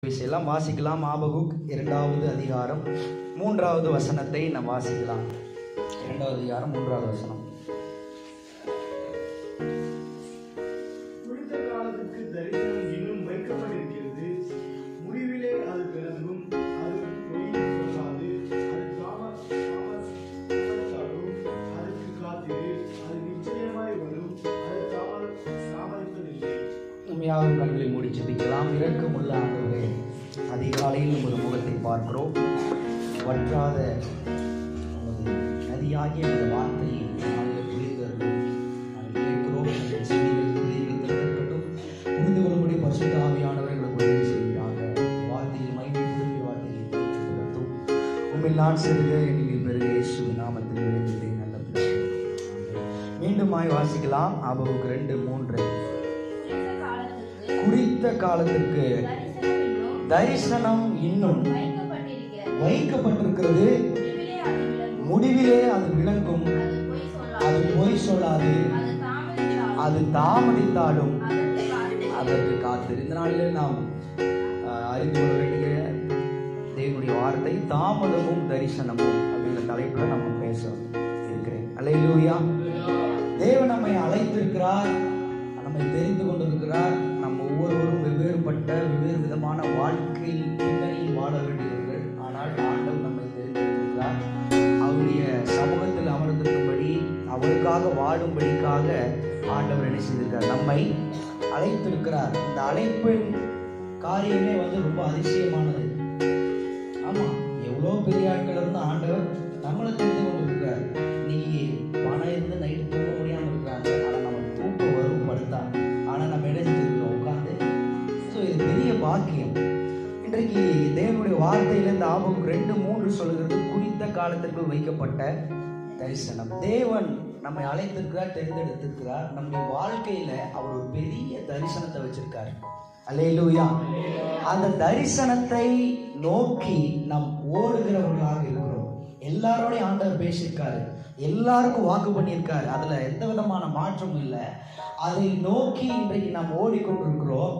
எல்லாம் வாசிக்கலாம் ஆபகுக் இரண்டாவது அதிகாரம் மூன்றாவது வசனத்தை நாம் வாசிக்கலாம் இரண்டாவது அதிகாரம் மூன்றாவது வசனம் குறித்த காலத்துக்கு தரிசனம் இன்னும் வைக்கப்பட்டிருக்கிறது முடிவிலே அது பிறந்தும் அது பொய் சொல்லாது அது காம காமத்தாலும் அதற்கு காத்திரு அது நிச்சயமாய் வரும் அது தாம தாமதிப்பதில்லை நம்ம யாரும் கண்களை மூடி ஜெபிக்கலாம் இரக்கமுள்ள ஆண்டவரே அதிகாலையில் உமது முகத்தை பார்க்கிறோம் வற்றாத உமது நதியாகிய அந்த வார்த்தையை நாங்கள் புரிந்தவர்கள் நாங்கள் கேட்கிறோம் எங்கள் செவிகள் இதயங்கள் திறக்கட்டும் புரிந்து கொள்ளும்படி பரிசுத்த ஆவியானவர்களை உதவி செய்கிறாங்க வார்த்தையில் மைமைப்படுத்தி வார்த்தையை கொடுத்தும் உண்மையில் நான் செல்க எங்கள் பெருக இயேசு நாமத்தில் விளைந்தேன் நல்ல பிதாவே. ஆமென். மீண்டுமாய் வாசிக்கலாம் அபவுக்கு ரெண்டு மூன்று குறித்த காலத்துக்கு குறித்த காலத்திற்கு தரிசனம் இன்னும் தரிசனம் இன்னும் வைக்கப்பட்டிருக்கிறது. வைக்கப்பட்டிருக்கிறது முடிவிலே அது விளங்கும். முடிவிலே அது விளங்கும் அது பொய் அது சொல்லாது. பொய் சொல்லாது அது தாமதித்தாலும் அது தாமதித்தாலும் அதற்கு காத்திரு. அதற்கு காத்திரு இந்த நாளில் நாம் ஆஹ், அறிந்து கொள்ள வேண்டிய தேவனுடைய வார்த்தை தாமதமும் தரிசனமும் அப்படிங்கிற தலைப்பில் நம்ம பேச இருக்கிறேன் அல்லேலூயா தேவன் நம்மை அழைத்திருக்கிறார் நம்மை தெரிந்து கொண்டிருக்கிறார் நம்ம ஒவ்வொருவரும் வெவ்வேறுபட்ட வெவ்வேறு விதமான வாழ்க்கை பின்னணியில் வாழ வேண்டியவர்கள் ஆனால் ஆண்டவர் நம்மை தெரிந்திருக்கிறார் அவருடைய சமூகத்தில் அமர்ந்திருக்கும்படி அவருக்காக வாழும்படிக்காக ஆண்டவர் என்ன செய்திருக்கிறார் நம்மை அழைத்திருக்கிறார் இந்த அழைப்பின் காரியமே வந்து ரொம்ப அதிசயமானது ஆமா எவ்வளோ பெரிய ஆட்கள் இருந்து ஆண்டவர் நம்மளை தெரிந்து கொண்டிருக்கிறார் இன்னைக்கு பணம் இருந்து நைட்டு தூங்க முடியாம இருக்கிறாங்க ஆனா நம்ம தூக்கம் வரும் படுத்தா ஆனா நம்ம என்ன செஞ்சிருக்கிறோம் உட்காந்து ஸோ இது பெரிய பாக்கியம் இன்றைக்கு தேவனுடைய வார்த்தையில இந்த ஆபம் ரெண்டு மூன்று சொல்லுகிறது குறித்த காலத்திற்குள் வைக்கப்பட்ட தரிசனம் தேவன் நம்மை அழைத்திருக்கிறார் தேர்ந்தெடுத்திருக்கிறார் நம்முடைய வாழ்க்கையில அவர் ஒரு பெரிய தரிசனத்தை வச்சிருக்காரு அல்லேலூயா அந்த தரிசனத்தை நோக்கி நாம் ஓடுகிறவர்களாக இருக்கிறோம் எல்லாரோடையும் ஆண்டவர் பேசியிருக்காரு எல்லாருக்கும் வாக்கு பண்ணியிருக்காரு அதுல எந்த விதமான மாற்றமும் இல்லை அதை நோக்கி இன்றைக்கு நாம் ஓடிக்கொண்டிருக்கிறோம்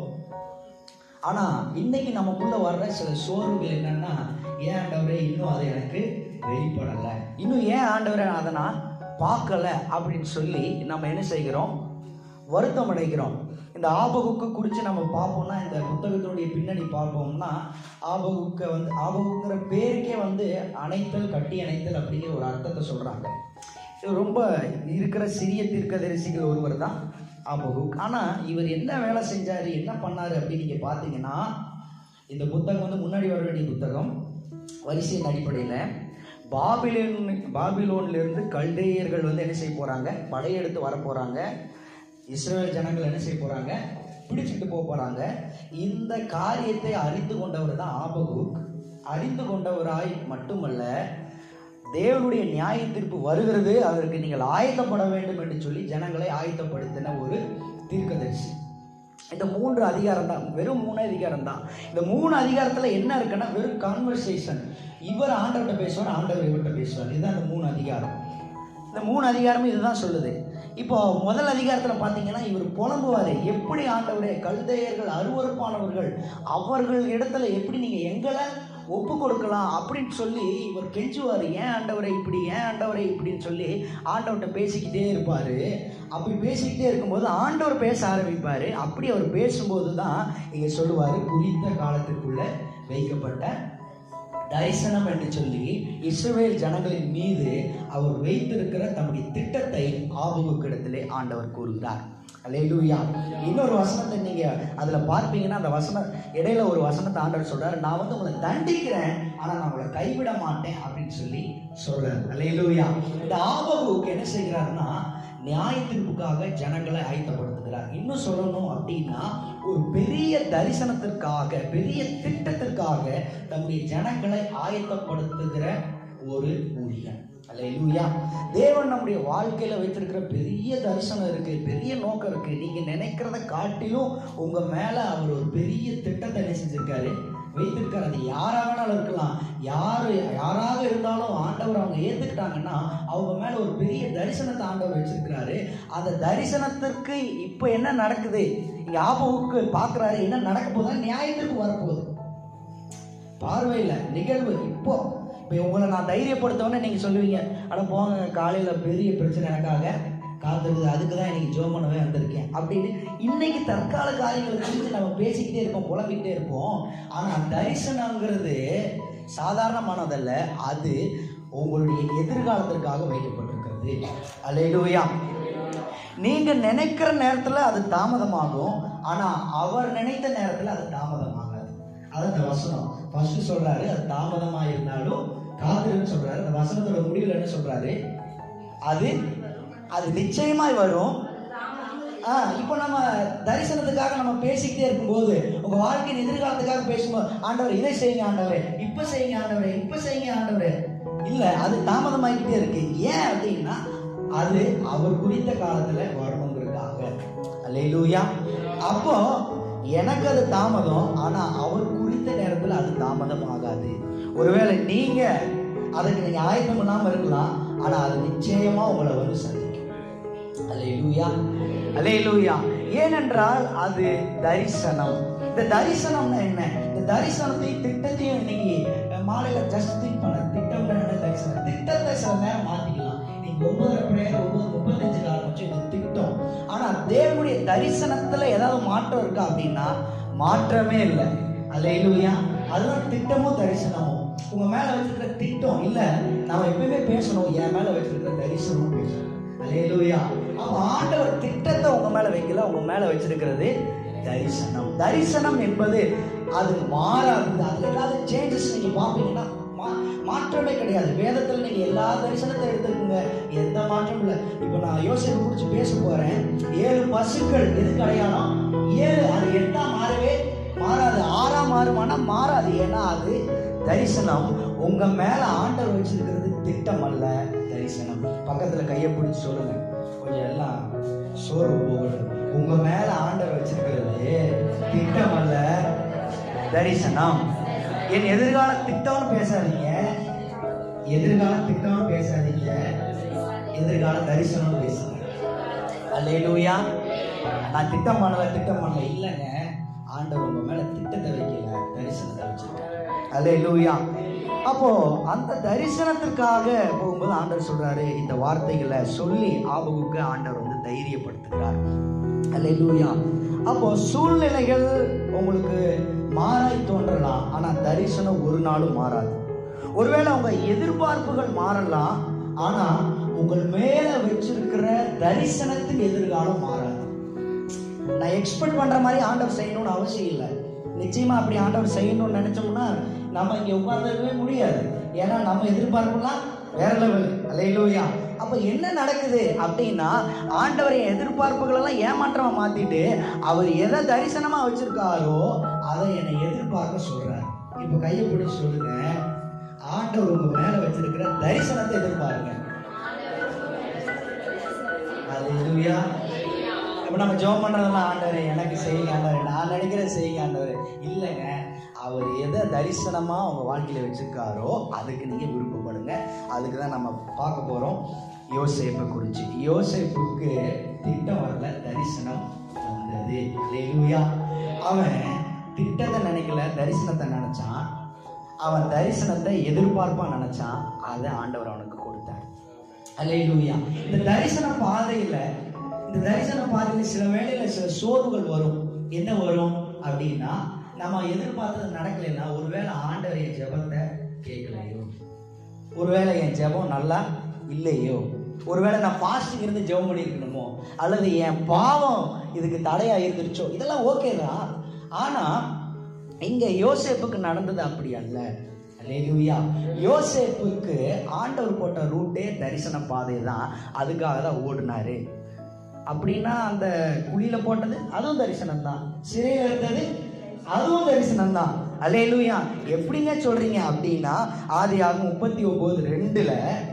ஆனா இன்னைக்கு நமக்குள்ள வர்ற சில சோர்வுகள் என்னன்னா ஏன் ஆண்டவரே இன்னும் அது எனக்கு வெளிப்படலை இன்னும் ஏன் ஆண்டவரே அதை நான் பார்க்கல அப்படின்னு சொல்லி நம்ம என்ன செய்கிறோம் வருத்தம் அடைகிறோம் இந்த ஆபகுக்கு குறித்து நம்ம பார்ப்போம்னா இந்த புத்தகத்தினுடைய பின்னணி பார்ப்போம்னா ஆபகுக்க வந்து ஆபகுங்கிற பேருக்கே வந்து அணைத்தல் கட்டி அணைத்தல் அப்படிங்கிற ஒரு அர்த்தத்தை சொல்றாங்க இது ரொம்ப இருக்கிற சிறிய தீர்க்கதரிசிகள் ஒருவர் தான் ஆபகுக் ஆனால் இவர் என்ன வேலை செஞ்சார் என்ன பண்ணார் அப்படின்னு நீங்கள் பார்த்தீங்கன்னா இந்த புத்தகம் வந்து முன்னாடி வர வேண்டிய புத்தகம் வரிசையின் அடிப்படையில் பாபிலோன் பாபிலோன்லேருந்து கல்டேயர்கள் வந்து என்ன செய்ய போகிறாங்க படையெடுத்து வர போகிறாங்க இஸ்ரேல் ஜனங்கள் என்ன செய்ய போகிறாங்க பிடிச்சிட்டு போக போகிறாங்க இந்த காரியத்தை அறிந்து கொண்டவர் தான் ஆபகுக் அறிந்து கொண்டவராய் மட்டுமல்ல தேவனுடைய நியாய தீர்ப்பு வருகிறது அதற்கு நீங்கள் ஆயத்தப்பட வேண்டும் என்று சொல்லி ஜனங்களை ஆயத்தப்படுத்தின ஒரு தீர்க்கதரிசி இந்த மூன்று அதிகாரம் தான் வெறும் மூணு அதிகாரம் தான் இந்த மூணு அதிகாரத்தில் என்ன இருக்குன்னா வெறும் கான்வர்சேஷன் இவர் ஆண்டவர்கிட்ட பேசுவார் ஆண்டவர் இவர்கிட்ட பேசுவார் இதுதான் இந்த மூணு அதிகாரம் இந்த மூணு அதிகாரமும் இதுதான் சொல்லுது இப்போ முதல் அதிகாரத்தில் பார்த்தீங்கன்னா இவர் புலம்புவார் எப்படி ஆண்டவரே கல்தையர்கள் அருவறுப்பானவர்கள் அவர்கள் இடத்துல எப்படி நீங்கள் எங்களை ஒப்பு கொடுக்கலாம் அப்படின்னு சொல்லி இவர் கெஞ்சுவார் ஏன் ஆண்டவரை இப்படி ஏன் ஆண்டவரை இப்படின்னு சொல்லி ஆண்டவர்கிட்ட பேசிக்கிட்டே இருப்பார் அப்படி பேசிக்கிட்டே இருக்கும்போது ஆண்டவர் பேச ஆரம்பிப்பார் அப்படி அவர் பேசும்போது தான் இங்கே சொல்லுவார் குறித்த காலத்திற்குள்ள வைக்கப்பட்ட தரிசனம் என்று சொல்லி இஸ்ரவேல் ஜனங்களின் மீது அவர் வைத்திருக்கிற தம்முடைய திட்டத்தை ஆபகுக்கிடத்திலே ஆண்டவர் கூறுகிறார் அல்லேலூயா இன்னொரு வசனத்தை நீங்க அதுல பார்ப்பீங்கன்னா அந்த வசனம் இடையில ஒரு வசனத்தை ஆண்டவர் சொல்றாரு நான் வந்து உங்களை தண்டிக்கிறேன் ஆனா நான் உங்களை கைவிட மாட்டேன் அப்படின்னு சொல்லி சொல்றாரு அல்லேலூயா இந்த ஆபகுக்கு என்ன செய்கிறாருன்னா நியாய தீர்ப்புக்காக ஜனங்களை ஆயத்தப்படுத்துகிறார் இன்னும் சொல்லணும் அப்படின்னா ஒரு பெரிய தரிசனத்திற்காக பெரிய திட்டத்திற்காக நம்முடைய ஜனங்களை ஆயத்தப்படுத்துகிற ஒரு ஊழியன் அல்லேலூயா தேவன் நம்முடைய வாழ்க்கையில வைத்திருக்கிற பெரிய தரிசனம் இருக்கு பெரிய நோக்கம் இருக்கு நீங்க நினைக்கிறத காட்டிலும் உங்க மேல அவர் ஒரு பெரிய திட்டத்தை என்ன செஞ்சிருக்காரு வைத்திருக்காரு அது யாரா வேணாலும் இருக்கலாம் யாரு யாராக இருந்தாலும் ஆண்டவர் அவங்க ஏத்துக்கிட்டாங்கன்னா அவங்க மேல ஒரு பெரிய தரிசனத்தை ஆண்டவர் வச்சிருக்கிறாரு அந்த தரிசனத்திற்கு இப்ப என்ன நடக்குது இங்க ஆபவுக்கு பாக்குறாரு என்ன நடக்க போகுதுன்னா நியாயத்திற்கு வரப்போகுது பார்வையில் நிகழ்வு இப்போ இப்போ உங்களை நான் தைரியப்படுத்தவொன்னே நீங்கள் சொல்லுவீங்க அட போங்க காலையில் பெரிய பிரச்சனை எனக்காக காத்திருக்குது அதுக்கு தான் இன்னைக்கு ஜோம் பண்ணவே வந்திருக்கேன் அப்படின்னு இன்னைக்கு தற்கால காரியங்களை குறித்து நம்ம பேசிக்கிட்டே இருப்போம் புலம்பிக்கிட்டே இருப்போம் ஆனால் தரிசனங்கிறது சாதாரணமானதல்ல அது உங்களுடைய எதிர்காலத்திற்காக வைக்கப்பட்டிருக்கிறது அல்லேலூயா நீங்க நினைக்கிற நேரத்துல அது தாமதமாகும் ஆனா அவர் நினைத்த நேரத்துல அது தாமதமாகாது அது அந்த வசனம் ஃபர்ஸ்ட் சொல்றாரு அது தாமதமா இருந்தாலும் காத்திருன்னு சொல்றாரு அந்த வசனத்தோட முடிவில் என்ன சொல்றாரு அது அது நிச்சயமாய் வரும் ஆ இப்போ நம்ம தரிசனத்துக்காக நம்ம பேசிக்கிட்டே இருக்கும்போது உங்க வாழ்க்கையின் எதிர்காலத்துக்காக பேசும்போது ஆண்டவர் இதை செய்யுங்க ஆண்டவரே இப்ப செய்யுங்க ஆண்டவரே இப்ப செய்யுங்க ஆண்டவரே இல்ல அது தாமதமாகிட்டே இருக்கு ஏன் அப்படின்னா அது அவர் குறித்த காலத்துல வரணுங்கிறதுக்காக அல்லேலூயா அப்போ எனக்கு அது தாமதம் ஆனா அவர் குறித்த நேரத்துல அது தாமதம் ஆகாது ஒருவேளை நீங்க அதுக்கு நீங்க ஆயத்தம் பண்ணாம இருக்கலாம் ஆனா அது நிச்சயமா உங்களை வந்து சந்திக்கும் அல்லேலூயா அல்லேலூயா ஏனென்றால் அது தரிசனம் இந்த தரிசனம்னா என்ன இந்த தரிசனத்தையும் திட்டத்தையும் இன்னைக்கு அஹ், மாலையில ஜஸ்ட் திங்க் பண்ண திட்டம்னா என்ன தரிசனம் திட்டத்தை சில நேரம் மாத்திக்கலாம் நீங்க ஒன்பது பிரேயர் ஒன்பது முப்பத்தஞ்சுக்கு ஆரம்பிச்சு இது திட்டம் ஆனா தேவனுடைய தரிசனத்துல ஏதாவது மாற்றம் இருக்கா அப்படின்னா மாற்றமே இல்லை அல்லேலூயா அதுதான் திட்டமும் தரிசனமும் உங்க மேல வச்சிருக்கிற திட்டம் இல்ல நாம எப்பயுமே பேசணும் என் மேல வச்சிருக்கிற தரிசனமும் பேசணும் அல்லேலூயா அப்ப ஆண்டவர் திட்டத்தை உங்க மேல வைக்கல உங்க மேல வச்சிருக்கிறது தரிசனம் தரிசனம் என்பது அது மாறாது அதுல ஏதாவது சேஞ்சஸ் நீங்க பாப்பீங்கன்னா மா- மாற்றமே கிடையாது வேதத்துல நீங்க எல்லா தரிசனத்தை எடுத்துக்கோங்க எந்த மாற்றமும் இல்லை இப்போ நான் யோசிப்பு குறிச்சு பேச போறேன் ஏழு பசுக்கள் எதுக்கு அடையாளம் ஏழு அது எட்டா மாறவே மாறாது ஆறா மாறுமானா மாறாது ஏன்னா அது தரிசனம் உங்க மேல ஆண்டவர் வச்சிருக்கிறது திட்டம் அல்ல தரிசனம் பக்கத்துல கையை பிடிச்சு சொல்லுங்க கொஞ்சம் எல்லாம் சோறு போகணும் உங்க மேல ஆண்டவர் வச்சிருக்கிறது திட்டம் அல்ல தரிசனம் என் எதிர்கால திட்டம்னு பேசாதீங்க எதிர்கால திட்டம்னு பேசாதீங்க எதிர்கால தரிசனம் பேசுங்க அல்லேலூயா நான் திட்டம் பண்ணல திட்டம் பண்ணல இல்லைங்க ஆண்டவர் உங்க மேல திட்டத்தை வைக்கல தரிசனத்தை வச்சிருக்காரு அல்லேலூயா அப்போ அந்த தரிசனத்திற்காக போகும்போது ஆண்டவர் சொல்றாரு இந்த வார்த்தைகளை சொல்லி ஆபகுக்கு ஆண்டவர் வந்து தைரியப்படுத்துகிறார் அல்லேலூயா அப்போ சூழ்நிலைகள் உங்களுக்கு மாறாய் தோன்றலாம் ஆனா தரிசனம் ஒரு நாளும் மாறாது ஒருவேளை உங்க எதிர்பார்ப்புகள் மாறலாம் ஆனா உங்கள் மேல வச்சிருக்கிற தரிசனத்தின் எதிர்காலம் மாறாது நான் எக்ஸ்பெக்ட் பண்ற மாதிரி ஆண்டவர் செய்யணும்னு அவசியம் இல்லை நிச்சயமா அப்படி ஆண்டவர் செய்யணும்னு நினைச்சோம்னா நம்ம இங்க உட்கார்ந்துருக்கவே முடியாது ஏன்னா நம்ம எதிர்பார்ப்புலாம் வேற லெவல் அல்லையிலூயா அப்ப என்ன நடக்குது அப்படின்னா ஆண்டவரை எதிர்பார்ப்புகள் எல்லாம் ஏமாற்றமா மாத்திட்டு அவர் எதை தரிசனமா வச்சிருக்காரோ அதை என்னை எதிர்பார்க்க சொல்றாரு இப்ப கையை பிடிச்சு சொல்லுங்க ஆண்டவர் உங்க மேல வச்சிருக்கிற தரிசனத்தை எதிர்பாருங்க அல்லேலூயா இப்ப நம்ம ஜெபம் பண்றதெல்லாம் ஆண்டவரே எனக்கு செய்யுங்க ஆண்டவரே நான் நினைக்கிறேன் செய்யுங்க ஆண்டவரே இல்லைங்க அவர் எதை தரிசனமா உங்க வாழ்க்கையில வச்சிருக்காரோ அதுக்கு நீங்க விருப்பப்படுங்க அதுக்கு தான் நம்ம பார்க்க போறோம் யோசேப்பை குறிச்சு யோசேப்புக்கு திட்டம் வரல தரிசனம் வந்தது அல்லேலூயா அவன் திட்டத்தை நினைக்கல தரிசனத்தை நினைச்சான் அவன் தரிசனத்தை எதிர்பார்ப்பா நினைச்சான் அதை ஆண்டவர் அவனுக்கு கொடுத்தார் அல்லேலூயா இந்த தரிசன பாதையில இந்த தரிசன பாதையில சில வேளையில சில சோர்வுகள் வரும் என்ன வரும் அப்படின்னா நம்ம எதிர்பார்த்தது நடக்கலைன்னா ஒருவேளை ஆண்டவர் என் ஜெபத்தை கேட்கலையோ ஒருவேளை என் ஜெபம் நல்லா இல்லையோ ஒருவேளை நான் ஃபாஸ்டிங் இருந்து ஜெபம் பண்ணியிருக்கணுமோ அல்லது என் பாவம் இதுக்கு தடையா இருந்துருச்சோ இதெல்லாம் ஓகே தான் ஆனா இங்க யோசேப்புக்கு நடந்தது அப்படி அல்ல அல்லேலூயா யோசேப்புக்கு ஆண்டவர் போட்ட ரூட்டே தரிசன பாதை தான் அதுக்காக தான் ஓடினாரு அப்படின்னா அந்த குழியில போட்டது அதுவும் தரிசனம் தான் சிறையில் இருந்தது அதுவும் தரிசனம் தான் அல்லேலூயா எப்படிங்க சொல்றீங்க அப்படின்னா ஆதியாகும் முப்பத்தி ஒன்பது ரெண்டுல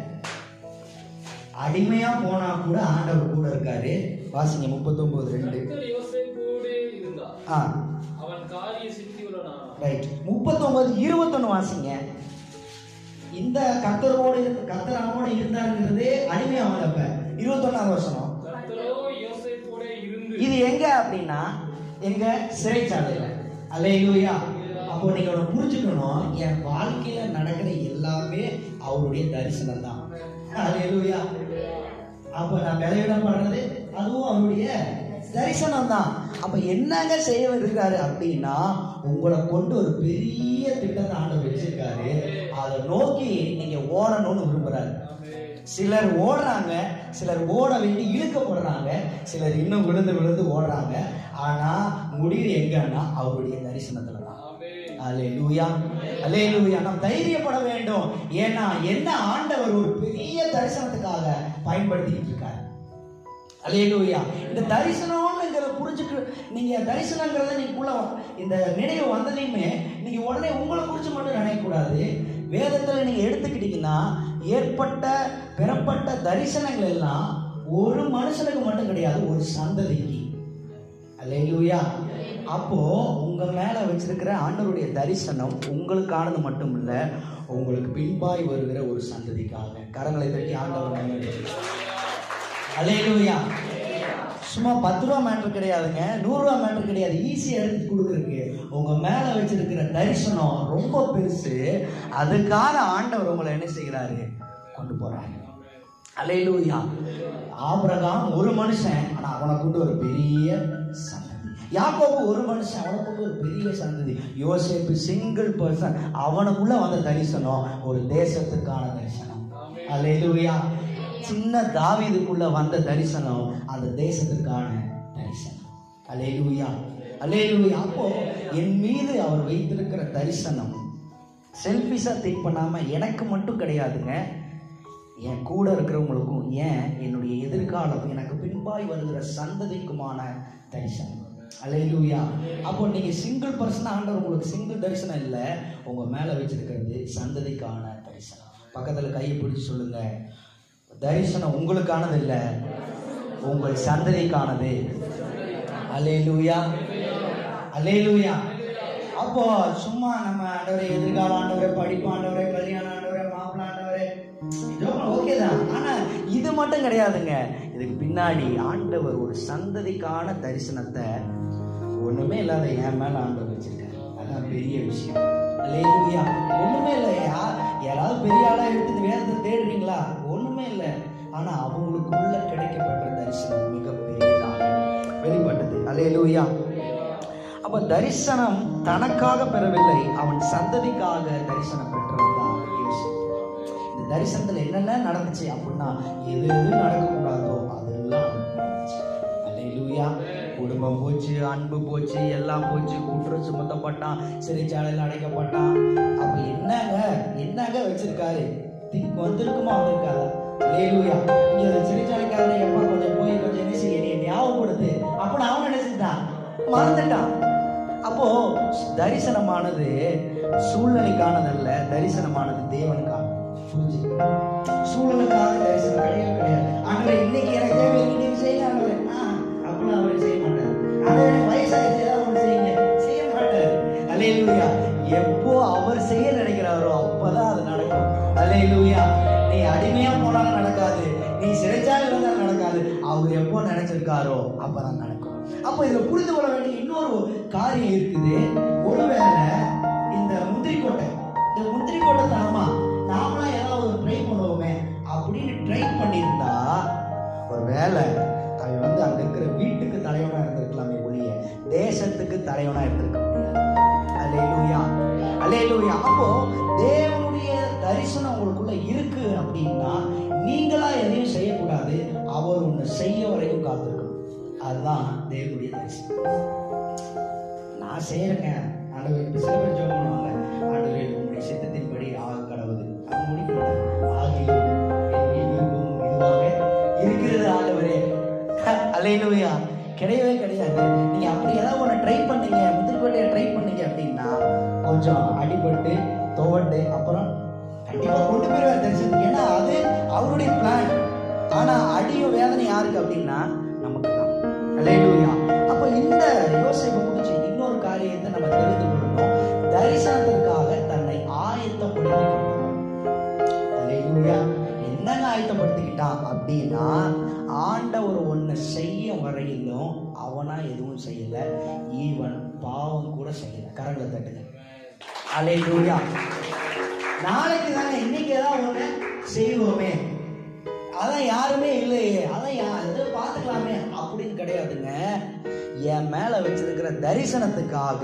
அடிமையா போனா கூட ஆண்டவர் கூட இருக்காரு வாசிங்க முப்பத்தி ஒன்பது ரெண்டு கர்த்தர் யோசேப்போடே இருந்தார் ஆ அவன் காரிய சித்தியுள்ளனானான் ரைட் முப்பத்தொன்பது இருபத்தொன்னு வாசிங்க இந்த கத்தரோடு இருந்து கத்தர் அவனோட இருந்தாருங்கிறது அடிமையாவதப்ப இருபத்தொன்னாவது வருஷம் கர்த்தரோ யோசேப்போடே இருந்து இது எங்க அப்படின்னா எங்க சிறைச்சாலையில அல்லேலூயா அப்போ நீங்க ஒன்று புரிஞ்சுக்கணும் என் வாழ்க்கையில நடக்கிற எல்லாமே அவருடைய தரிசனம் தான் அல்லேலூயா அப்ப நான் பலவீனப்படுறது அதுவும் அவருடைய தரிசனம் தான் அப்ப என்னங்க செய்ய இருக்காரு அப்படின்னா உங்களை கொண்டு ஒரு பெரிய திட்டத்தை ஆண்டவர் வச்சிருக்காரு அதை நோக்கி நீங்க ஓடணும்னு விரும்புறாரு சிலர் ஓடுறாங்க சிலர் ஓட வேண்டி இழுக்கப்படுறாங்க சிலர் இன்னும் விழுந்து விழுந்து ஓடுறாங்க ஆனா முடிவு எங்கன்னா அவருடைய தரிசனத்துல தான் ஆமென். அல்லேலூயா அல்லேலூயா நாம் தைரியப்பட வேண்டும் ஏன்னா என்ன ஆண்டவர் ஒரு பெரிய தரிசனத்துக்காக பயன்படுத்திட்டு இருக்காரு அல்லேலூயா இந்த தரிசனம்ங்கிறத புரிஞ்சுக்க நீங்க தரிசனங்கிறத நீக்குள்ள இந்த நினைவு வந்ததையுமே நீங்க உடனே உங்களை குறிச்சு மட்டும் நினைக்கக்கூடாது வேதத்துல நீங்க எடுத்துக்கிட்டீங்கன்னா ஏற்பட்ட பெறப்பட்ட தரிசனங்கள் எல்லாம் ஒரு மனுஷனுக்கு மட்டும் கிடையாது ஒரு சந்ததிக்கு அல்லேலூயா அப்போ உங்க மேல வச்சிருக்கிற ஆண்டவருடைய தரிசனம் உங்களுக்கானது மட்டும் இல்ல உங்களுக்கு பின்பாய் வருகிற ஒரு சந்ததிக்காக கரங்களை தட்டி ஆண்டவர் நன்மை அல்லேலூயா சும்மா பத்து ரூபா மேட்ரு கிடையாதுங்க நூறு ரூபா மேட்ரு கிடையாது ஈஸியாக எடுத்து கொடுக்குறதுக்கு உங்க மேல வச்சிருக்கிற தரிசனம் ரொம்ப பெருசு அதுக்காக ஆண்டவர் உங்களை என்ன செய்கிறாரு கொண்டு போறாரு அல்லேலூயா ஆபிரகாம் ஒரு மனுஷன் ஆனா அவனை கொண்டு ஒரு பெரிய சந்ததி யாக்கோபு ஒரு மனுஷன் அவனை கொண்டு ஒரு பெரிய சந்ததி யோசேப்பு சிங்கிள் பர்சன் அவனுக்குள்ள வந்த தரிசனம் ஒரு தேசத்துக்கான தரிசனம் அல்லேலூயா சின்ன தாவீதுக்குள்ள வந்த தரிசனம் அந்த தேசத்துக்கான தரிசனம் அல்லேலூயா அல்லேலூயா அப்போ என் மீது அவர் வைத்திருக்கிற தரிசனம் செல்ஃபிஷா திங்க் பண்ணாம எனக்கு மட்டும் கிடையாதுங்க என் கூட இருக்கிறவங்களுக்கும் ஏன் என்னுடைய எதிர்காலம் எனக்கு பின்பாய் வருகிற சந்ததிக்குமான தரிசனம் அல்லேலூயா அப்போ நீங்க சிங்கிள் பர்சன் ஆண்டவர் உங்களுக்கு சிங்கிள் தரிசனம் இல்லை உங்க மேல வச்சிருக்கிறது சந்ததிக்கான தரிசனம் பக்கத்துல கையை பிடிச்சு சொல்லுங்க தரிசனம் உங்களுக்கானது இல்லை உங்கள் சந்ததிக்கானது அல்லேலூயா அல்லேலூயா அப்போ சும்மா நம்ம ஆண்டவரே எதிர்கால ஆண்டவரே படிப்பு ஆண்டவரே கல்யாணம் ஆண்டவரே மாப்பிள்ள ஆண்டவரே இதெல்லாம் ஓகே தான் ஆனா இது மட்டும் கிடையாதுங்க இதுக்கு பின்னாடி ஆண்டவர் ஒரு சந்ததிக்கான தரிசனத்தை ஒண்ணுமே இல்லாத என் மேல ஆண்டவர் வச்சிருக்காரு அதான் பெரிய விஷயம் அல்லேலூயா ஒண்ணுமே இல்லை யா யாராவது பெரிய ஆளா எடுத்து வேதத்தை தேடுறீங்களா ஒண்ணுமே இல்லை ஆனா அவங்களுக்குள்ள கிடைக்கப்பட்ட தரிசனம் மிகப்பெரியதாக வெளிப்பட்டது அல்லேலூயா அப்ப தரிசனம் தனக்காக பெறவில்லை அவன் சந்ததிக்காக தரிசனம் பெற்றவன் தான் யோசிப்பு இந்த தரிசனத்துல என்னென்ன நடந்துச்சு அப்படின்னா எது எது நடக்கக்கூடாதோ அதெல்லாம் நடந்துச்சு. அல்லேலூயா குடும்பம் போச்சு அன்பு போச்சு எல்லாம் போச்சு குற்றம் சுமத்தப்பட்டான் சிறைச்சாலையில் அடைக்கப்பட்டான் அப்ப என்னங்க என்னங்க வச்சிருக்காரு திங்க் வந்திருக்குமா வந்திருக்காதா அல்லேலூயா இங்க அந்த சிறைச்சாலைக்காரனை எப்பா கொஞ்சம் போய் கொஞ்சம் என்ன செய்ய நீ ஞாபகப்படுத்து அப்படின்னு அவன் நினைச்சிட்டான் மறந்துட்டான் அப்போ தரிசனமானது சூழ்நிலைக்கானதல்ல தரிசனமானது தேவனுக்கானது புரிஞ்சுக்கணும் சூழலுக்காக தரிசனம் கிடையவே கிடையாது ஆண்டவரே இன்னைக்கு எனக்கு தேவை இன்னைக்கு செய்யுங்க ஆண்டவரே ஆ அப்படிலாம் அவர் செய்ய மாட்டார் ஆண்டவரே எனக்கு வயசாயிடுச்சு ஏதாவது ஒன்று செய்யுங்க செய்ய மாட்டார் அல்லேலூயா எப்போ அவர் செய்ய நினைக்கிறாரோ அப்பதான் அது நடக்கும் அல்லேலூயா நீ அடிமையா போனாலும் நடக்காது நீ சிறைச்சாலை வந்தாலும் நடக்காது அவர் எப்போ நினைச்சிருக்காரோ அப்பதான் நடக்கும் அப்போ இதுல புரிந்து கொள்ள வேண்டிய இன்னொரு காரியம் இருக்குது ஒருவேளை இந்த முந்திரி கொட்டை இந்த முந்திரி கொட்டை தனமா நாமளா ஏதாவது ஒரு ட்ரை பண்ணுவோமே அப்படின்னு ட்ரை பண்ணியிருந்தா ஒரு வேலை அவன் வந்து அங்க இருக்கிற வீட்டுக்கு தலைவனா இருந்திருக்கலாமே ஒழிய தேசத்துக்கு தலைவனா இருந்திருக்க முடியாது அல்லேலூயா அல்லேலூயா அப்போ தேவனுடைய தரிசனம் உங்களுக்குள்ள இருக்கு அப்படின்னா நீங்களா எதையும் செய்யக்கூடாது அவர் ஒன்று செய்ய வரைக்கும் காத்திருக்கணும் அதுதான் தேவனுடைய தரிசனம் நான் செய்யறேங்க ஆண்டவர் இப்ப சில பேர் ஜெபம் பண்ணுவாங்க ஆண்டவரே உங்களுடைய சித்தத்தின்படி ஆக கடவுது அது முடிக்கணும் ஆகிலும் என்னுடைய விருப்பம் இதுவாக இருக்கிறது ஆண்டவரே அலையிலுவையா கிடையவே கிடையாது நீங்க அப்படி ஏதாவது ஒன்று ட்ரை பண்ணீங்க முந்திரிக்கோட்டையை ட்ரை பண்ணீங்க அப்படின்னா கொஞ்சம் அடிபட்டு துவண்டு அப்புறம் கண்டிப்பா கொண்டு போயிருவார் தரிசனத்துக்கு ஏன்னா அது அவருடைய பிளான் ஆனா அடியும் வேதனை யாருக்கு அப்படின்னா நமக்கு தான் அல்லேலூயா அப்ப இந்த யோசிப்பை குறிச்சு இன்னொரு காரியத்தை நம்ம தெரிந்து கொள்ளணும் தரிசனத்திற்காக தன்னை ஆயத்தப்படுத்திக் கொண்டார் அல்லேலூயா என்னங்க ஆயத்தப்படுத்திக்கிட்டான் அப்படின்னா ஆண்டவர் ஒன்று செய்ய வரையிலும் அவனா எதுவும் செய்யல ஈவன் பாவம் கூட செய்யல கரங்களை தட்டுங்க அலையிலூயா நாளைக்கு தானே இன்னைக்கு ஏதாவது ஒண்ணு செய்வோமே அதான் யாருமே இல்லையே அதான் யா இதை பார்த்துக்கலாமே அப்படின்னு கிடையாதுங்க என் மேல வச்சிருக்கிற தரிசனத்துக்காக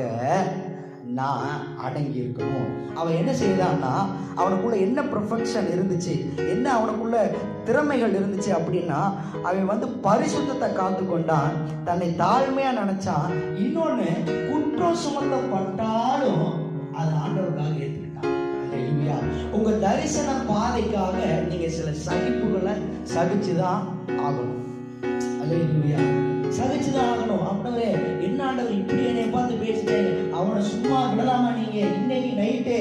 நான் அடங்கி இருக்கணும் அவன் என்ன செய்தான்னா அவனுக்குள்ள என்ன ப்ரொஃபெக்ஷன் இருந்துச்சு என்ன அவனுக்குள்ள திறமைகள் இருந்துச்சு அப்படின்னா அவன் வந்து பரிசுத்தத்தை காத்து கொண்டான் தன்னை தாழ்மையா நினைச்சான் இன்னொன்னு குற்றம் சுமத்தப்பட்டாலும் அது ஆண்டவருக்காக ஏற்றுக்கிட்டான் அல்லேலூயா. உங்க தரிசன பாதைக்காக நீங்க சில சகிப்புகளை சகிச்சுதான் ஆகணும் அல்லேலூயா சகிச்சுதான் ஆகணும் ஆண்டவரே என்ன ஆண்டவர் இப்படி என்னை பார்த்து பேசிட்டேன் அவனை சும்மா விடலாமா நீங்க இன்னைக்கு நைட்டே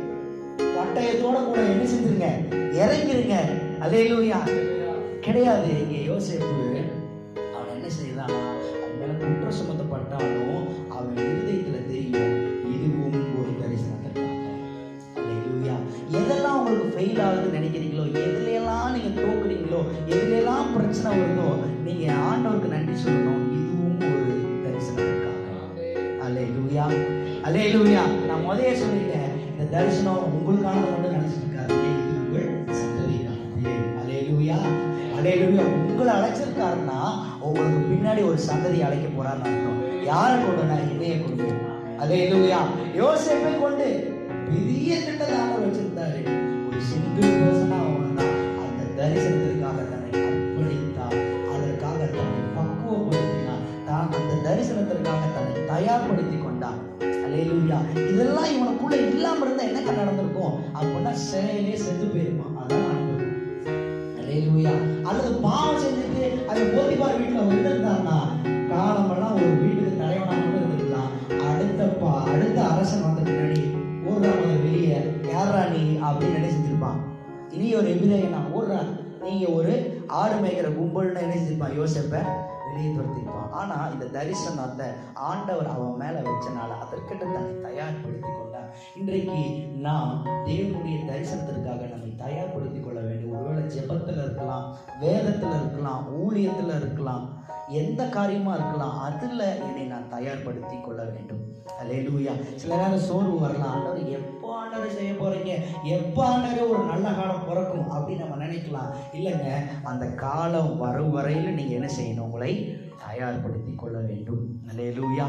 பட்டயத்தோட கூட என்ன செஞ்சிருங்க இறங்கிருங்க அல்லேலூயா கிடையாது இங்க யோசேப்பு அவன் என்ன செய்தான் அவன் மேல குற்றம் சுமத்தப்பட்டாலும் அவன் இருதயத்துல தெரியும் இதுவும் ஒரு தரிசனத்திற்காக அல்லேலூயா எதெல்லாம் உங்களுக்கு ஃபெயில் ஆகுதுன்னு நினைக்கிறீங்களோ எதுல எல்லாம் நீங்க தோக்குறீங்களோ எதுல எல்லாம் பிரச்சனை வருதோ நீங்க ஆண்டவருக்கு நன்றி சொல்லணும் இதுவும் ஒரு தரிசனத்திற்காக அல்லேலூயா அல்லேலூயா நான் முதலே சொல்லிட்டேன் இந்த தரிசனம் உங்களுக்கானது மட்டும் நினைச்சிட்டு இருக்காதீங்க இது உங்கள் சந்ததிக்கானது அல்லேலூயா அல்லேலூயா உங்களை அழைச்சிருக்காருன்னா உங்களுக்கு பின்னாடி ஒரு சந்ததி அழைக்க போறாருன்னு அர்த்தம் யாரை கொண்டுனா என்னைய கொண்டு அல்லேலூயா யோசேப்பை கொண்டு பெரிய திட்டத்தை ஆண்டவர் வச்சிருந்தாரு ஒரு சிங்கிள் பர்சனா வந்தான் அந்த தரிசனத்திற்காக தன்னை அர்ப்பணித்தார் அதற்காக தன்னை பக்குவப்படுத்தினார் தான் அந்த தரிசனத்திற்காக தன்னை தயார்படுத்தி கொண்டார் அல்லேலூயா இதெல்லாம் இவனுக்குள்ள இல்லாம இருந்தா என்ன நடந்திருக்கும் அப்படின்னா சிலையிலே செத்து போயிருப்பான் அதான் அனுபவம் அல்லேலூயா அல்லது பாவம் செஞ்சுட்டு அது போத்திபார் வீட்டுல இருந்திருந்தான்னா காலமெல்லாம் ஒரு வீட்டுக்கு தலைவனா மட்டும் இருந்திருக்கலாம் அடுத்த பா அடுத்த அரசன் வந்த பின்னாடி ஓடுறா முதல்ல வெளியே யாரா நீ அப்படின்னு என்ன செஞ்சிருப்பான் இனி ஒரு எபிரேயனா ஓடுறா நீங்க ஒரு ஆடு மேய்க்கிற கும்பல்னு என்ன செஞ்சிருப்பான் யோசிப்ப வெளியே துரத்திருப்பான் ஆனா இந்த தரிசனத்தை ஆண்டவர் அவன் மேல வச்சனால அதற்கிட்ட தன்னை தயார்படுத்தி கொண்டார் இன்றைக்கு நாம் தேவனுடைய தரிசனத்திற்காக நம்மை தயார்படுத்திக் கொள்ள வேண்டும் ஒருவேளை ஜெபத்துல இருக்கலாம் வேதத்துல இருக்கலாம் ஊழியத்துல இருக்கலாம் எந்த காரியமா இருக்கலாம் அதுல என்னை நான் தயார்படுத்தி கொள்ள வேண்டும் அல்லேலூயா சில நேரம் சோர்வு வரலாம் ஆண்டவர் எப்போ ஆண்டவர் செய்ய போறீங்க எப்போ ஆண்டவர் ஒரு நல்ல காலம் பிறக்கும் அப்படின்னு நம்ம நினைக்கலாம் இல்லைங்க அந்த காலம் வரும் வரையில நீங்க என்ன செய்யணும் உங்களை தயார்படுத்தி கொள்ள வேண்டும் அல்லேலூயா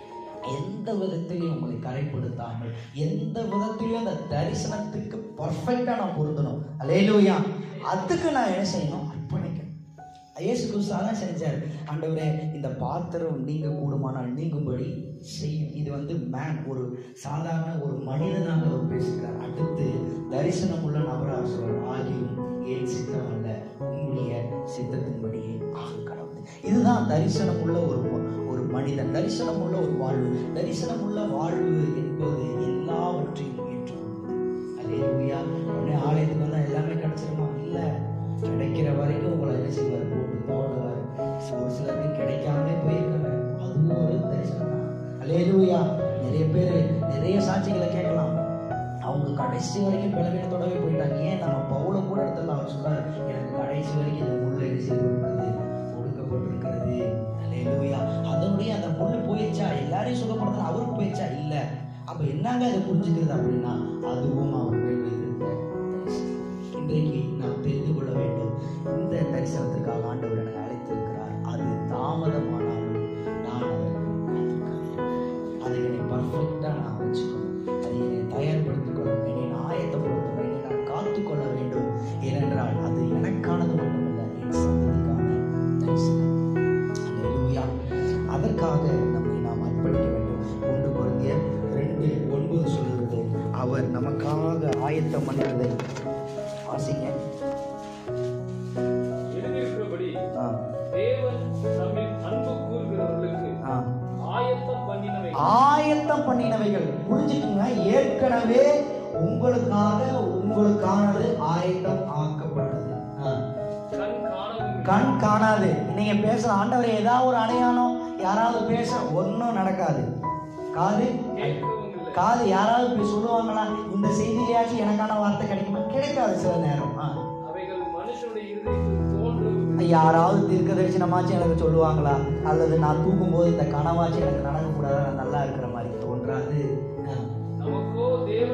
எந்த விதத்திலையும் உங்களை கரைப்படுத்தாமல் எந்த விதத்திலையும் அந்த தரிசனத்துக்கு பர்ஃபெக்டா நான் பொருந்தணும் அல்லேலூயா அதுக்கு நான் என்ன செய்யணும் அர்ப்பணிக்கணும் இயேசு கிறிஸ்து அதான் செஞ்சார் ஆண்டவரே இந்த பாத்திரம் நீங்க கூடுமானால் நீங்கும்படி செய்யும் இது வந்து மேன் ஒரு சாதாரண ஒரு மனிதனாக அவர் பேசுகிறார் அடுத்து தரிசனம் உள்ள நபராக சொல்றார் ஆகியும் ஏன் சித்தம் அல்ல உங்களுடைய சித்தத்தின்படியே ஆக கடவுள் இதுதான் தரிசனம் உள்ள ஒரு ஒரு மனிதன் தரிசனம் உள்ள ஒரு வாழ்வு தரிசனம் உள்ள வாழ்வு என்பது எல்லாவற்றையும் ஏற்றுக்கொள்வது அல்லேலூயா உடனே ஆலயத்துக்கு வந்தா எல்லாமே கிடைச்சிருமா இல்ல கிடைக்கிற வரைக்கும் உங்களை என்ன செய்வார் போட்டு தோண்டுவார் ஒரு சிலருக்கு கிடைக்காமலே போயிருக்காங்க அதுவும் ஒரு தரிசனம் தான் அல்லேலூயா நிறைய பேர் நிறைய சாட்சிகளை கேட்கலாம் அவங்க கடைசி வரைக்கும் பலவீனத்தோடவே போயிட்டாங்க ஏன் நம்ம பவுல கூட இடத்துல அவர் சொல்றாரு எனக்கு கடைசி வரைக்கும் இந்த முள்ள என்ன செய்யப்பட்டிருக்கிறது கொடுக்கப்பட்டிருக்கிறது அல்லேலூயா அதனுடைய அந்த முள்ளு போயிடுச்சா எல்லாரையும் சுகப்படுத்தல அவருக்கு போயிடுச்சா இல்ல அப்ப என்னங்க அதை புரிஞ்சுக்கிறது அப்படின்னா அதுவும் அவர் மேல் வைத்திருந்த தரிசனம். இன்றைக்கு நாம் தெரிந்து கொள்ள வேண்டும் இந்த தரிசனத்திற்காக ஆண்டவர் என்னை அழைத்திருக்கிறார் அது தாமதமானாலும் நான் அதற்கு காத்திருக்கிறேன் அதை என்னை பர்ஃபெக்டா நான் வச்சுக்கணும் அதை என்னை தயார்படுத்திக் கொள்ளணும் என்னை நான் ஆயத்தப்படுத்தணும் என்னை நான் காத்துக்கொள்ள வேண்டும் ஏனென்றால் அது எனக்கானது மட்டுமல்ல என் சந்ததிக்கான தரிசனம் அல்லேலூயா அதற்காக நம்மை நாம் அர்ப்பணிக்க வேண்டும் ஒன்று குழந்தைய ரெண்டு ஒன்பது சொல்லுகிறது அவர் நமக்காக ஆயத்தம் பண்ணுறதை வாசிங்க எழுதியிருக்கிறபடி ஆ தேவன் நம்மில் அன்பு கூறுகிறவர்களுக்கு ஆ ஆயத்தம் பண்ணினவை ஆயத்தம் பண்ணினவைகள் புரிஞ்சுக்குங்க ஏற்கனவே உங்களுக்காக உங்களுக்கானது ஆயத்தம் ஆக்கப்பட்டது ஆ. கண் காணவும் கண் காணாது நீங்க பேசுற ஆண்டவரே ஏதாவது ஒரு அடையாளம் யாராவது பேச ஒன்றும் நடக்காது காது கேட்கவும் இல்லை காது யாராவது போய் சொல்லுவாங்களா இந்த செய்தியிலேயாச்சும் எனக்கான வார்த்தை கிடைக்குமா கிடைக்காது சில நேரம் ஆ. அவைகள் மனுஷனுடைய இருதயத்தில் தோன்றும் யாராவது தீர்க்க தரிசனமாச்சும் எனக்கு சொல்லுவாங்களா அல்லது நான் தூங்கும்போது இந்த கனவாச்சும் எனக்கு நடக்கக்கூடாது நான் நல்லா இருக்கிற மாதிரி தோன்றாது ஆ. நமக்கோ தேவ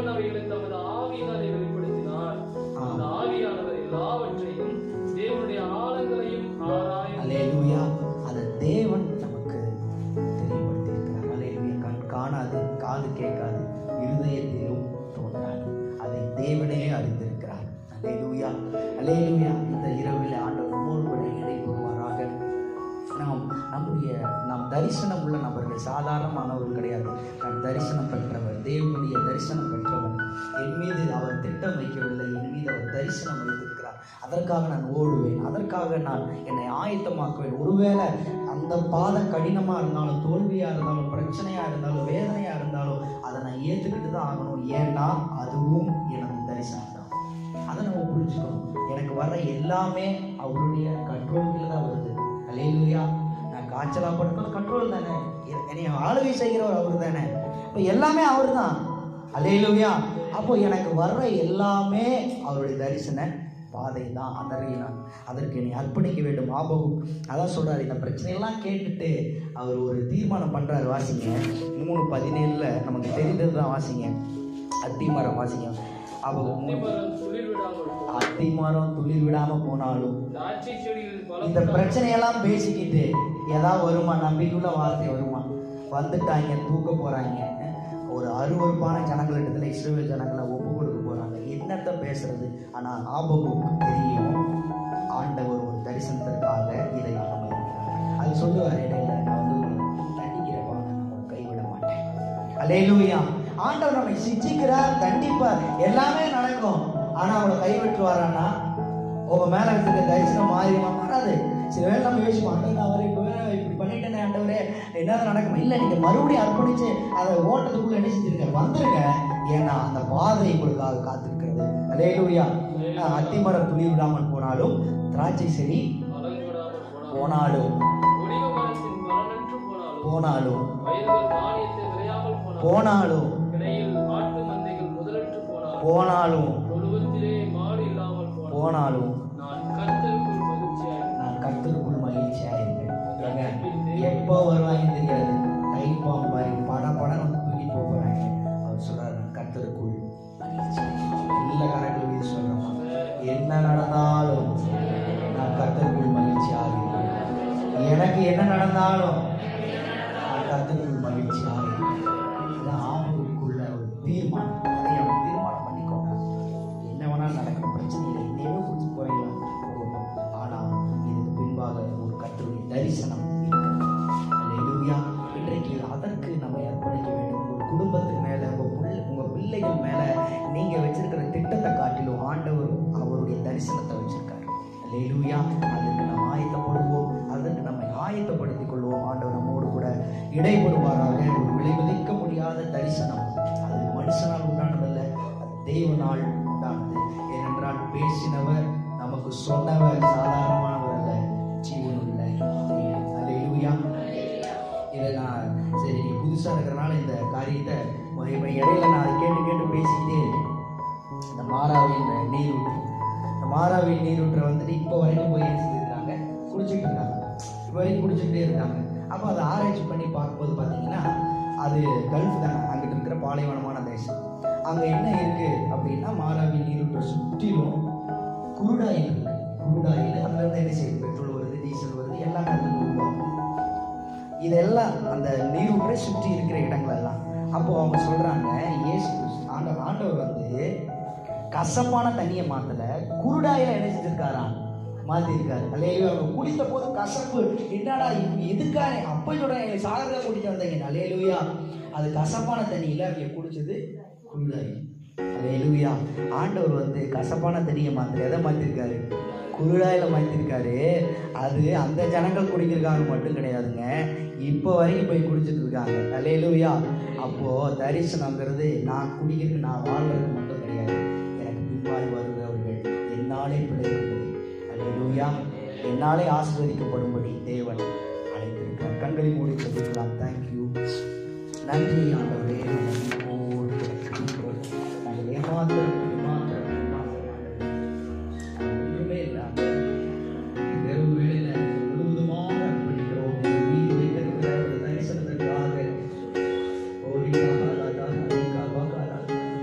தரிசனம் பெற்றவர் தேவனுடைய தரிசனம் பெற்றவர் என் மீது அவர் திட்டம் வைக்கவில்லை என் மீது அவர் தரிசனம் வைத்திருக்கிறார் அதற்காக நான் ஓடுவேன் அதற்காக நான் என்னை ஆயத்தமாக்குவேன் ஒருவேளை அந்த பாதை கடினமா இருந்தாலும் தோல்வியா இருந்தாலும் பிரச்சனையா இருந்தாலும் வேதனையா இருந்தாலும் அதை நான் ஏத்துக்கிட்டு தான் ஆகணும் ஏன்னா அதுவும் எனது தரிசனம் தான் அதை நம்ம புரிஞ்சுக்கணும் எனக்கு வர்ற எல்லாமே அவருடைய கண்ட்ரோலுக்குள்ள தான் வருது அலையிலுயா நான் காய்ச்சலா படுத்தாலும் கண்ட்ரோல் தானே எ- என்னை ஆளுகை செய்கிறவர் அவர் தானே இப்போ எல்லாமே அவர் தான் அலையிலுயா அப்போ எனக்கு வர்ற எல்லாமே அவருடைய தரிசன பாதை தான் அதற்கு நான் அதற்கு என்னை அர்ப்பணிக்க வேண்டும் ஆபகம் அதான் சொல்றாரு இந்த பிரச்சனையெல்லாம் கேட்டுட்டு அவர் ஒரு தீர்மானம் பண்றாரு வாசிங்க மூணு பதினேழுல நமக்கு தெரிந்தது தான் வாசிங்க அத்திமரம் வாசிங்க ஆபகம் மூணு அத்திமரம் துளிர் விடாமல் போகும். அத்திமரம் துளிர் விடாம போனாலும் திராட்சை செடிகளில் இந்த பலம் பிரச்சனையெல்லாம் பேசிக்கிட்டு ஏதாவது வருமா நம்பிக்கையுள்ள வார்த்தை வருமா வந்துட்டாங்க தூக்க போறாங்க ஒரு அருவருப்பான ஜனங்களிடத்துல இஸ்ரேல் ஜனங்களை ஒப்பு கொடுக்க போறாங்க என்னத்த பேசுறது ஆனா ஆபகுக்கு தெரியும் ஆண்டவர் ஒரு தரிசனத்திற்காக இதை அனுமதிக்கிறார் அது சொல்லுவார் இடையில நான் வந்து உங்களை தண்டிக்கிறப்பா நான் உங்களை கைவிட மாட்டேன் அலேலூயா ஆண்டவர் நம்மை சிச்சிக்கிறார் கண்டிப்பா எல்லாமே நடக்கும் ஆனா அவளை கைவிட்டுருவாரானா உங்க மேல வச்சிருக்க தரிசனம் மாறிடுமா மாறாது சில வேளை நம்ம யோசிப்போம் ஆண்டவர் அவரை இப்ப வேற இப்படி பண்ணிட்டேனே ஆண்டவரே என்ன நடக்கும் இல்ல நீங்க மறுபடியும் அர்ப்பணிச்சு அதை ஓட்டத்துக்குள்ள என்ன செஞ்சிருங்க வந்துருங்க ஏன்னா அந்த பாதை உங்களுக்காக காத்திருக்கிறது அலேலூயா அத்திமரம் துளி விடாமல் போனாலும் திராட்சை செடி பலன் விடாமல் போனாலும் போனாலும் ஒளிவ மரத்தின் பலனற்று போனாலும் போனாலும் வயல்கள் தானியத்தை விளையாமல் போனாலும் போனாலும் இடையில் ஆட்டு மந்தைகள் முதலற்று போனாலும் போனாலும் தொழுவத்திலே மாடு இல்லாமல் போனாலும் போனாலும் நான் கர்த்தருக்குள் மகிழ்ச்சியாய் நான் கர்த்தருக்குள் மகிழ்ச்சியா இருப்பேன் ஏங்க, எப்போ வருவாங்க தெரியாது கை பாம்பு மாதிரி பட படம் வந்து தூக்கி போறாங்க அவர் சொல்றாரு நான் கர்த்தருக்குள் மகிழ்ச்சியா இருப்பேன்." எல்லா கணக்கில் இது சொல்றோம் என்ன நடந்தாலும் நான் கர்த்தருக்குள் மகிழ்ச்சியா இருப்பேன் எனக்கு என்ன நடந்தாலும் நான் கர்த்தருக்குள் மகிழ்ச்சியா இருப்பேன் இதுதான் ஆபத்துக்குள்ள ஒரு தீர்மானம் அதை அவன் தீர்மானம் பண்ணிக்கொண்டான் என்ன வேணாலும் நடக்கும் பிரச்சனை இல்லை இன்னையே பிடிச்சி போயிடலாம் போகணும் ஆனால் இதுக்கு பின்பாக ஒரு கர்த்தருடைய தரிசனம் இருக்கிறது அல்லேலூயா இன்றைக்கு அதற்கு நம்ம அர்ப்பணிக்க வேண்டும் உங்கள் குடும்பத்துக்கு மேலே உங்கள் பிள்ளை உங்கள் பிள்ளைகள் மேலே நீங்கள் வச்சிருக்கிற திட்டத்தை காட்டிலும் ஆண்டவர் அவருடைய தரிசனத்தை வச்சிருக்காரு அல்லேலூயா அதுக்கு நம்ம ஆயத்தப்படுவோம் அதற்கு நம்மை ஆயத்தப்படுத்திக் கொள்வோம் ஆண்டவர் நம்மோடு கூட இடைபடுவாராக ஒரு விளைவிக்க முடியாத தரிசனம் அது மனுஷனால் உண்டானதல்ல அது தெய்வனால் உண்டானது ஏனென்றால் பேசினவர் நமக்கு சொன்னவர் சாதாரணமானவர் அல்ல ஜீவனுள்ள அல்லேலூயா இதை நான் சரி நீ புதுசாக இருக்கிறனால இந்த காரியத்தை முறை முறை இடையில நான் அதை கேட்டு கேட்டு பேசிக்கிட்டே இருக்கேன் இந்த மாறாவின் நீரூற்று இந்த மாறாவின் நீரூற்றை வந்துட்டு இப்போ வரைக்கும் போய் என்ன செஞ்சிருக்காங்க குடிச்சிட்டு இருக்காங்க இப்போ வரைக்கும் குடிச்சிக்கிட்டே இருக்காங்க அப்போ அதை ஆராய்ச்சி பண்ணி பார்க்கும்போது பார்த்தீங்கன்னா அது கல்ஃப் தானே அங்கிட்டு இருக்கிற பாலைவனமான தேசம் அங்கே என்ன இருக்கு அப்படின்னா மாறாவின் நீரூற்றை சுற்றிலும் குருடாயில் இருக்கு குருடாயில் அதுல இருந்து என்ன செய்யுது பெட்ரோல் வருது டீசல் வருது எல்லாமே அதுல இருந்து உருவாகுது இதெல்லாம் அந்த நீரூற்றை சுற்றி இருக்கிற இடங்கள் எல்லாம் அப்போ அவங்க சொல்றாங்க இயேசு கிறிஸ்து- ஆண்டவர் ஆண்டவர் வந்து கசப்பான தண்ணியை மாத்தல குருடாயில என்ன செஞ்சிருக்காராம் மாத்திருக்காரு அல்லையா அவங்க குடித்த போது கசப்பு என்னடா இப்ப எதுக்காக அப்ப சொல்றாங்க சாகரதா குடிக்க வந்தாங்க அல்லையா அது கசப்பான தண்ணியில அவங்க குடிச்சது குருடாயி அல்லேலூயா ஆண்டவர் வந்து கசப்பான தண்ணியை மாத்திர எதை மாத்திருக்காரு குருடாயில மாத்திருக்காரு அது அந்த ஜனங்கள் குடிக்கிறதுக்காக மட்டும் கிடையாதுங்க இப்போ வரைக்கும் போய் குடிச்சிட்டு இருக்காங்க அல்லேலூயா அப்போ தரிசனங்கிறது நான் குடிக்கிறதுக்கு நான் வாழ்றதுக்கு மட்டும் கிடையாது எனக்கு பின்பால் வருகிறவர்கள் என்னாலே பிழைக்கும்படி அல்லேலூயா என்னாலே ஆசீர்வதிக்கப்படும்படி தேவன் அழைத்திருக்கிறார் கண்களை மூடி சொல்லிக்கலாம் தேங்க்யூ நன்றி ஆண்டவரே நன்றியோடு கிடைக்கிறோம். நாங்கள் ஏமாத்திரம் ஏமாத்திரம் ஏமாத்திரம் ஆண்டவரே. ஒன்றுமே இல்லாம இரவு வேளையில முழுவதுமாக அர்ப்பணிக்கிறோம். உங்கள் மீது வைத்திருக்கிற ஒரு தரிசனத்திற்காக ஓடிக்காகாதா, அடிக்காகாதா.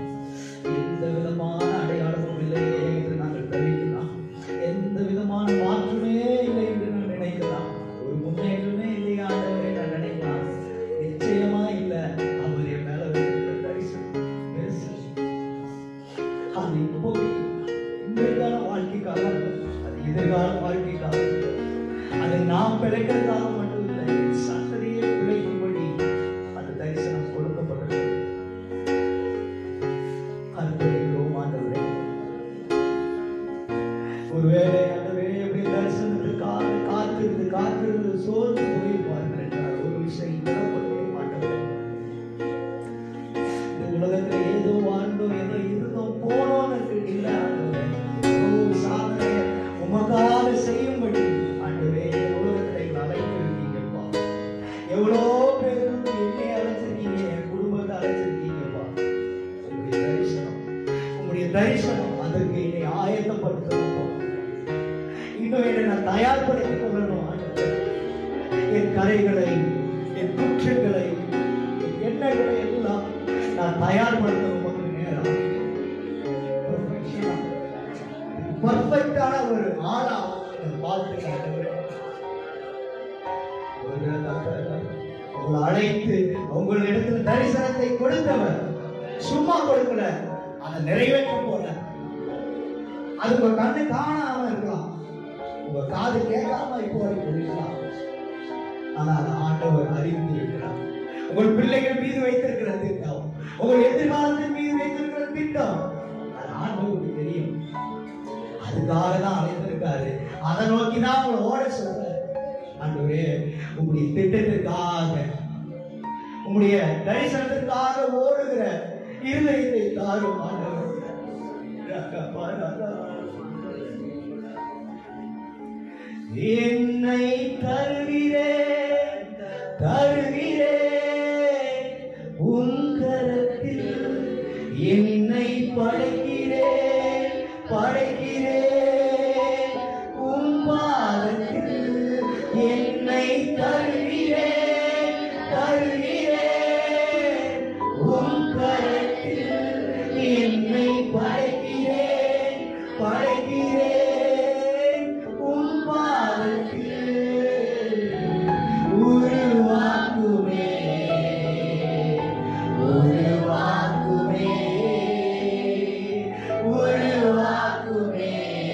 எந்த விதமான அடையாளமும் இல்லையே என்று நாங்கள் தவிக்கலாம் எந்த விதமான மாற்றமே இல்லை என்று நான் நினைக்கலாம் ஒரு முன்னேற்றமே இல்லையா ஆண்டவரே நான் நினைக்கலாம் நிச்சயமா இல்ல அவர் என் மேல வைத்திருக்கிற தரிசனம் பெருசு. அது இப்போ இன்றைக்கான வாழ்க்கைக்காக அல்ல. அது எதிர்கால வாழ்க்கைக்காக அது நாம் பிழைக்கிறதுக்காக மட்டும் இல்லை என் சந்ததியே பிழைக்கும்படி அந்த தரிசனம் கொடுக்கப்பட்டது தரிசனம் அதற்கு என்னை ஆயத்தப்படுத்தணும் இன்னும் என்னை நான் தயார்படுத்திக் கொள்ளணும் ஆண்டவரே. என் கரைகளை என் குற்றங்களை என் எண்ணங்களை எல்லாம் நான் தயார்படுத்தணும் ஒரு நேரம் பர்ஃபெக்டான ஒரு ஆளா வாழ்த்து உங்களை அழைத்து உங்களிடத்தில் தரிசனத்தை கொடுத்தவர் சும்மா கொடுக்கல அதை நிறைவேற்ற போல அது உங்க கண்ணு காணாம இருக்கலாம் உங்க காது கேட்காம இப்போ வரைக்கும் இருக்கலாம் ஆனால் ஆண்டவர் அறிந்து இருக்கிறார் உங்கள் பிள்ளைகள் மீது வைத்திருக்கிற திட்டம் உங்கள் எதிர்காலத்தின் மீது வைத்திருக்கிற திட்டம் அது ஆண்டவருக்கு தெரியும் அதுக்காக தான் அழைத்திருக்காரு அதை நோக்கி தான் உங்களை ஓட சொல்றாரு ஆண்டவரே உங்களுடைய திட்டத்திற்காக உங்களுடைய தரிசனத்திற்காக ஓடுகிற இருதயத்தை தாரும் ஆண்டவர் என்னை தருகிறே தருகிறே உங்கரத்தில் என்னை படைக்கிறே படைக்கிறே உம்பாதத்தில் என்னை தருகிறே தருகிறே உம் கரத்தில் என்னை படைக்கிறேன் படைக்கிறேன் உம் பாதத்தில் உருவாக்குமே உருவாக்குமே உருவாக்குமே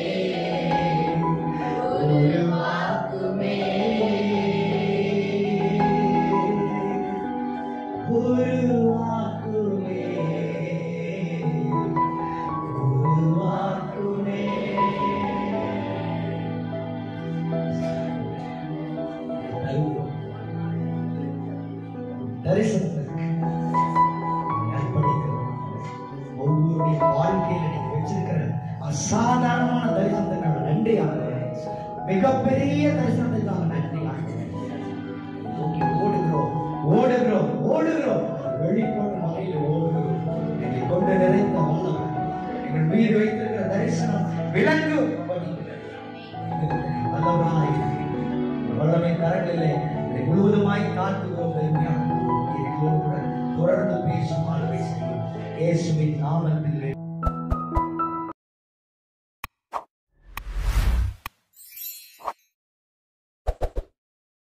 உருவாக்குமே உருவாக்குமே உருவாக்குமே தரிசனத்திற்கு அர்ப்பணிக்கிறோம் ஒவ்வொருடைய வாழ்க்கையில நீங்க வச்சிருக்கிற அசாதாரணமான தரிசனத்துக்காக நன்றி ஆண்டவரே மிகப்பெரிய தரிசனத்துக்காக நன்றி ஆண்டவரே நோக்கி ஓடுகிறோம் ஓடுகிறோம் ஓடுகிறோம் வெளிப்பாடு மலையில ஓடுகிறோம் எங்களை கொண்டு நிறைந்த வல்லவர் எங்கள் மீது வைத்திருக்கிற தரிசனம் விளங்கும் வல்லவராய் வல்லமை கரங்களிலே இதை முழுவதுமாய் காத்துகிறோம் பெருமையான எங்களோடு கூட தொடர்ந்து பேசும் ஆளுகை செய்யும் இயேசுவின் நாமத்தில்